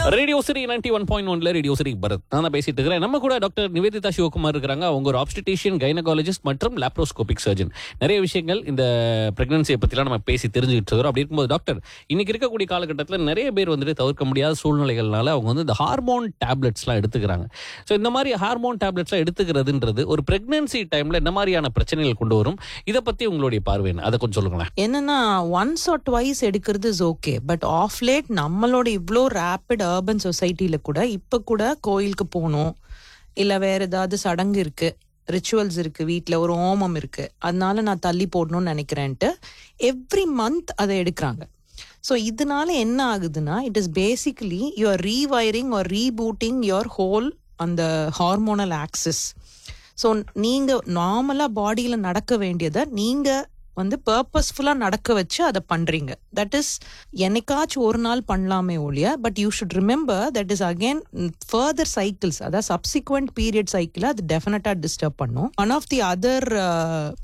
radio City ninety one point ஒன்ல radio City Bharath நான் தான் பேசிட்டு இருக்கிறேன் நம்ம கூட டாக்டர் நிவேதிதா சிவகுமார் இருக்கிறாங்க அவங்க ஒரு ஆப்ஸ்டிஷியன் கைனகாலஜிஸ்ட் மற்றும் லாப்ரோஸ்கோபிக் சர்ஜன் நிறைய விஷயங்கள் இந்த பிரெக்னன்சியை பத்திலாம் நம்ம பேசி தெரிஞ்சுக்கிட்டு இருக்கிறோம் அப்படி இருக்கும்போது டாக்டர் இன்னைக்கு இருக்கக்கூடிய காலகட்டத்தில் நிறைய பேர் வந்துட்டு தவிர்க்க முடியாத சூழ்நிலைகள்னால அவங்க வந்து இந்த ஹார்மோன் டேப்லெட்ஸ்லாம் எடுத்துக்கிறாங்க ஸோ இந்த மாதிரி ஹார்மோன் டேப்லெட்ஸ்லாம் எடுத்துக்கிறதுன்றது ஒரு பிரெக்னன்சி டைம்ல என்ன மாதிரியான பிரச்சனைகள் கொண்டு வரும் இதை பத்தி உங்களுடைய பார்வை என்ன அதை கொஞ்சம் சொல்லுங்களேன் என்னன்னா ஒன்ஸ் ஆர் ட்வைஸ் எடுக்கிறது is okay but of late நம்மளோட இவ்வளோ ரேப்பிட் அர்பன் சொசைட்டில கூட இப்ப கூட கோயிலுக்கு போகணும் இல்ல வேற ஏதாவது சடங்கு இருக்கு ரிச்சுவல்ஸ் இருக்கு வீட்ல ஒரு ஹோமம் இருக்கு அதனால நான் தள்ளி போடணும்னு நினைக்கிறேன்ட்டு எவ்ரி மந்த் அதை எடுக்கிறாங்க ஸோ இதனால என்ன ஆகுதுன்னா it is basically you are rewiring or rebooting your whole அந்த ஹார்மோனல் ஆக்சிஸ் ஸோ நீங்க நார்மலா பாடியில நடக்க வேண்டியதை நீங்க வந்து பர்பஸ்ஃபுல்லா நடக்க வச்சு அதை பண்றீங்க தட் இஸ் என்னைக்காச்சும் ஒரு நாள் பண்ணலாமே ஒழிய but you should remember that is again further cycles அதாவது சப்சிக்வெண்ட் பீரியட் சைக்கிள் அது டெஃபினட்டா டிஸ்டர்ப் பண்ணும் ஒன் ஆஃப் தி அதர்